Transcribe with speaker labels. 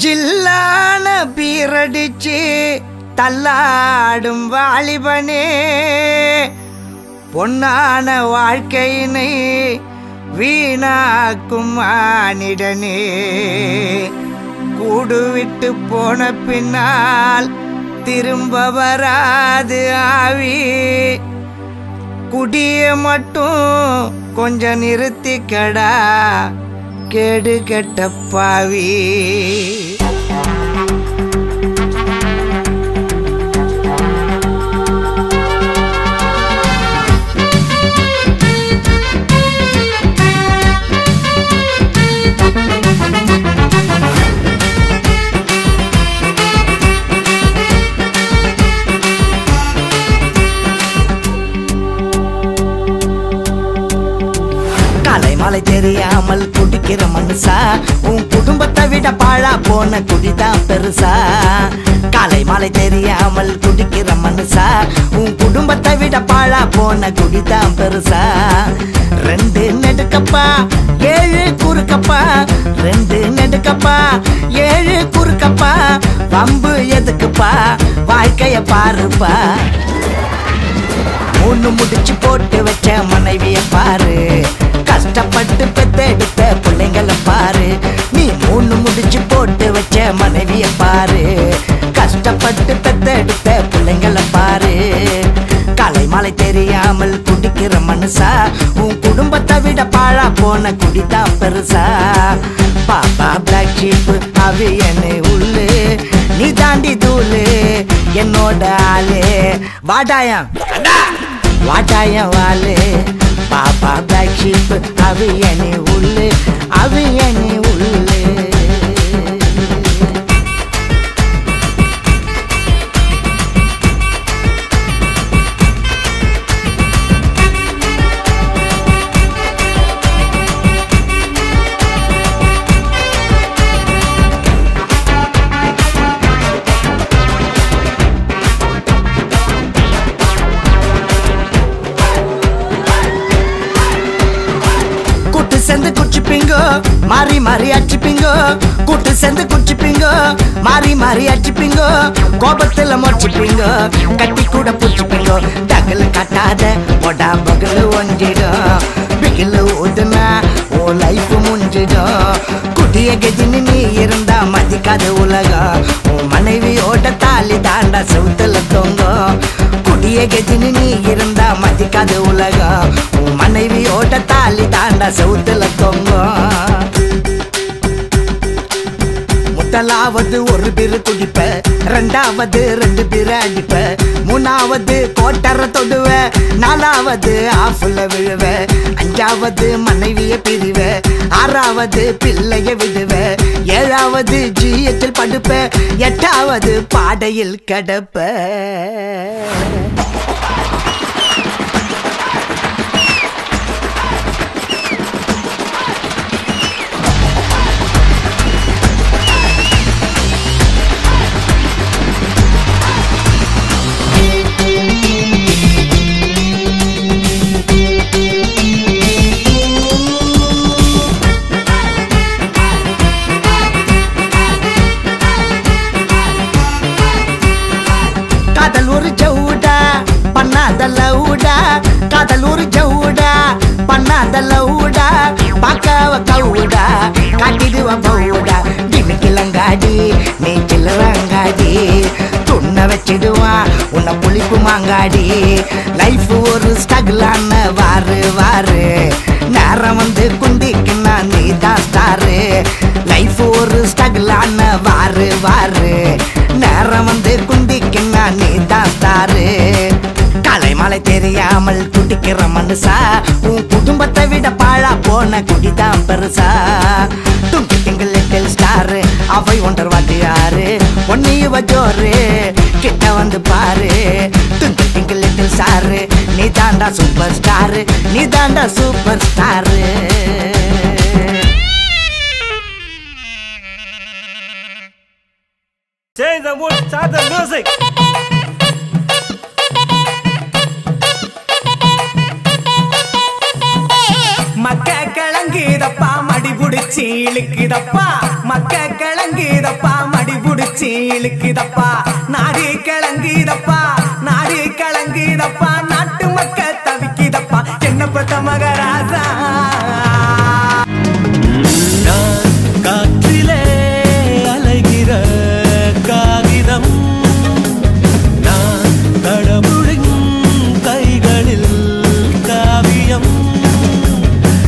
Speaker 1: ஜில்லான பீரடிச்சு தள்ளாடும் வாலிபனே பொன்னான வாழ்க்கையினை வீணாக்கும் மானிடனே கூடு விட்டு போன பின்னால் திரும்ப வராது ஆவி குடிய மட்டும் கொஞ்சம் நிறுத்திக்கடா கேடு கெட்ட பாவி காலை மாலை தெரியாமல் குடிக்கிற மனுஷா உன் குடும்பத்தை விட பாழா போன குடிதான் பெருசா காலை மாலை தெரியாமல் குடிக்கிற மனுஷா உன் குடும்பத்தை விட பாழா போன குடிதான் பெருசா ரெண்டு நெடுக்கப்பா ஏழு குறுக்கப்பா ரெண்டு நெடுக்கப்பா ஏழு குறுக்கப்பா பம்பு எதுக்குப்பா வாழ்க்கைய பாருப்பா மூணு முடிச்சு போட்டு வச்ச மனைவிய பாரு கஷ்டப்பட்டு பெத்தெடுத்த பிள்ளைங்கள பாரு நீ மூணு முடிச்சு போட்டு வச்ச மனைவிய பாரு கஷ்டப்பட்டு பெத்தெடுத்த பிள்ளைங்கள பாரு காலை மாலை தெரியாமல் குடிக்கிற மனுஷா உன் குடும்பத்தை விட பாழா போன குடிதான் பெருசா பாப்பா பிளாக் ஷீப் அவியனு உள்ளு நீ தாண்டி தூளு என்னோட ஆளு வாடாயம் வாட்டாயம் வாழு பாப்பா பிளாக் ஷீப் அவியனு உள்ளு அவியனு உள்ளு கூட்டு சேர்ந்து குச்சிப்பீங்கோ மாறி மாறி அடிச்சுப்பீங்கோ கூட்டு சேர்ந்து குச்சிப்பீங்கோ மாறி மாறி அடிச்சுப்பீங்கோ கோபத்துல முடிச்சுப்பீங்கோ கட்டி கூட புடிச்சுப்பீங்கோ டகல் கட்டாத ஒடா பகல் ஒஞ்சிடும் பிகில் ஊதுனா ஓ லைஃப் முடிஞ்சிடும் குட்டிய கெஜினு நீ இருந்தா மதிக்காத உலகம் உன் மனைவியோட தாலி தாண்டா செவுத்துல தொங்கும் குடிய கெஜினு நீ இருந்தா மதிக்காத உலகம் உன் மனைவியோட தாலி தாண்டா செவுத்துல தொங்கும் முதலாவது ஒரு பிரு குடிப்ப ரெண்டாவது ரெண்டு பிர அடிப்ப மூணாவது கோட்டர தொடுவ நாலாவது ஆஃப்ல விழுவ அஞ்சாவது மனைவிய பிரிவ ஆறாவது பிள்ளைய விடுவ ஏழாவது ஜியத்தில் படுப்ப எட்டாவது பாடையில் கடப்ப காதல் ஒரு ஜவுடா பண்ணாத லவுடா காதல் ஒரு ஜவுடா பண்ணாத லவுடா பாக்காவ கவுடா காட்டிடுவ பவுடா டிமிக்கிலங்காடி நீ சில்லறங்காடி துண்ண வச்சிடுவான் உன்னை புளிப்பு மாங்காடி லைஃப் ஒரு ஸ்ட்ரகிளான வாரு வாரு நேரம் வந்து குந்திக்குன்னா நீ தான் ஸ்டாரு லைஃப் ஒரு ஸ்ட்ரகிளான வாரு வாரு நேரம் வந்து குந்திக்குன்னா நீ தான் ஸ்டாரு காலை மலை தெரியாமல் குடிக்கிற மனுஷா உன் குடும்பத்தை விட பாழா போன குடிதான் பெருசா துங்கி திங்கள் லிட்டில் ஸ்டாரு அவை ஒன்றர் வாட்டி யாரு பொன்னியுவ ஜோரு கிட்ட வந்து பாரு துங்கி திங்கள் லிட்டில் ஸ்டாரு நீ தாண்டா சூப்பர் ஸ்டாரு நீ தாண்டா super star
Speaker 2: Change the mood, start the music.
Speaker 3: மக்க கிழங்குதப்பா மடி புடிச்சி
Speaker 1: புடிச்சி இழுக்குதப்பா மக்க கிளங்குதப்பா மடி புடிச்சி இழுக்குதப்பா நாடி கிளங்குதப்பா